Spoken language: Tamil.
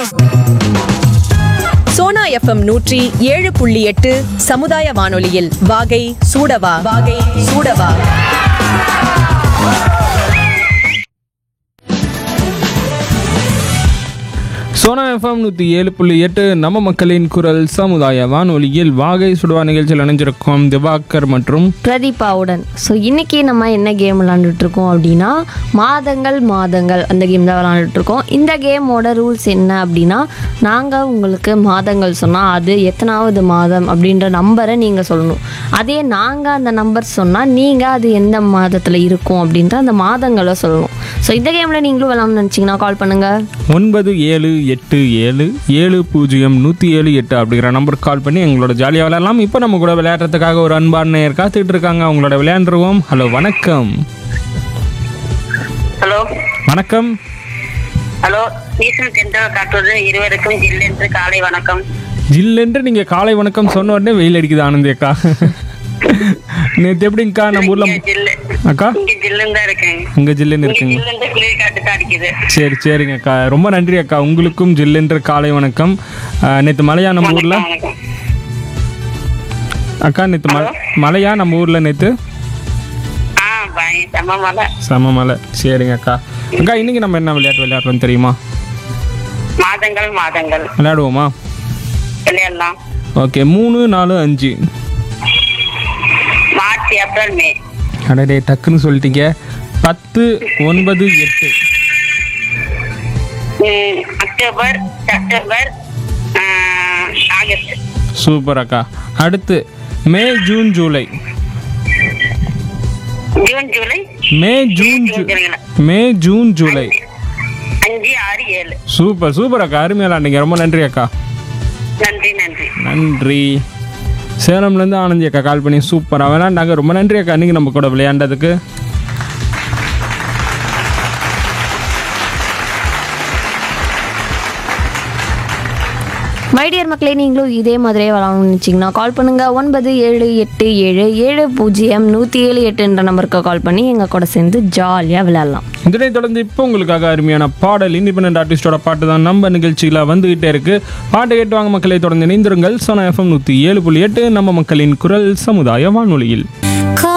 சோனா எஃப்எம் நூற்றி ஏழு புள்ளி எட்டு சமுதாய வானொலியில் வாகை சூடவா வாகை சூடவா சோனா எஃப்எம் நூற்றி ஏழு புள்ளி எட்டு நம்ம மக்களின் குரல் சமுதாய வானொலியில் வாகை சுடுவா நிகழ்ச்சியில் இணைஞ்சிருக்கோம் திவாகர் மற்றும் பிரதீபாவுடன் ஸோ இன்னைக்கு நம்ம என்ன கேம் விளாண்டுட்டு இருக்கோம் அப்படின்னா மாதங்கள் மாதங்கள் அந்த கேம் தான் விளாண்டுட்டு இருக்கோம் இந்த கேமோட ரூல்ஸ் என்ன அப்படின்னா நாங்கள் உங்களுக்கு மாதங்கள் சொன்னால் அது எத்தனாவது மாதம் அப்படின்ற நம்பரை நீங்கள் சொல்லணும் அதே நாங்கள் அந்த நம்பர் சொன்னால் நீங்கள் அது எந்த மாதத்தில் இருக்கும் அப்படின்ற அந்த மாதங்களை சொல்லணும் ஸோ இந்த கேமில் நீங்களும் விளாட்னு நினச்சிங்கன்னா கால் பண்ணுங்கள் ஒன்பது ஏழு எட்டு ஏழு ஏழு பூஜ்ஜியம் நூற்றி ஏழு எட்டு அப்படிங்கிற நம்பருக்கு கால் பண்ணி எங்களோட ஜாலியாக விளையாடலாம் இப்போ நம்ம கூட விளையாடுறதுக்காக ஒரு அன்பான நேயர் காத்துட்டு இருக்காங்க அவங்களோட விளையாண்டுருவோம் ஹலோ வணக்கம் ஹலோ வணக்கம் ஹலோ வீசன் தென்றல் காட்டுவது இருவருக்கும் ஜில்லென்று காலை வணக்கம் ஜில்லென்று நீங்கள் காலை வணக்கம் சொன்ன உடனே வெயில் அடிக்குது ஆனந்தி அக்கா நேற்று எப்படிங்கக்கா நம்ம ஊரில் இங்க ஜில்லு அக்கா இங்க ஜில்லுன்னு தான் இருக்கேன் அங்கே ஜில்லுன்னு இங்க இருக்குங்க ஜில்லுன்னு குளிர் காட்டு தான் அடிக்குது சரி சரிங்க அக்கா ரொம்ப நன்றி அக்கா உங்களுக்கும் ஜில்லென்ற காலை வணக்கம் நேற்று மழையா நம்ம ஊரில் வணக்கம் அக்கா நேற்று மழை மழையா நம்ம ஊரில் நேற்று ஆ பாய் செம்ம மலை செம மழை சரிங்க அக்கா அக்கா இன்னைக்கு நம்ம என்ன விளையாட்டு விளையாடுறோம் தெரியுமா மாதங்கள் மாதங்கள் விளையாடுவோமா விளையாடலாம் ஓகே மூணு நாலு அஞ்சு மார்ச் ஏப்ரல் மே அடடே டக்குன்னு சொல்லிட்டீங்க பத்து ஒன்பது எட்டு ம், அக்டோபர் செப்டம்பர் ஆ, ஆகஸ்ட் சூப்பர் அக்கா அடுத்து May June July June July May June ஜூ ஜூன் ஜூலைங்களா? மே ஜூன் ஜூலை அஞ்சு ஆறு ஏழு சூப்பர் சூப்பர் அக்கா அருமையாக விளாண்டிங்க ரொம்ப நன்றி அக்கா நன்றி நன்றி நன்றி சேலம்லேருந்து ஆனந்தி அக்கா கால் பண்ணி சூப்பராக விளையாண்டாங்க ரொம்ப நன்றி அக்கா நீங்கள் நம்ம கூட விளையாண்டதுக்கு மைடியர் மக்களே நீங்களும் இதே மாதிரியே விளாடணும்னு நினச்சிங்கன்னா கால் பண்ணுங்கள் ஒன்பது ஏழு எட்டு ஏழு ஏழு பூஜ்ஜியம் நூற்றி ஏழு எட்டுன்ற நம்பருக்கு கால் பண்ணி எங்கள் கூட சேர்ந்து ஜாலியாக விளையாடலாம் இதனை தொடர்ந்து இப்போ உங்களுக்காக அருமையான பாடல் இண்டிபெண்டன்ட் ஆர்டிஸ்டோட பாட்டு தான் நம்ம நிகழ்ச்சியில் வந்துகிட்டே இருக்கு பாட்டு கேட்டு வாங்க மக்களை தொடர்ந்து இணைந்திருங்கள் சோனா எஃப்எம் நூற்றி ஏழு புள்ளி எட்டு நம்ம மக்களின் குரல் சமுதாய வானொலியில்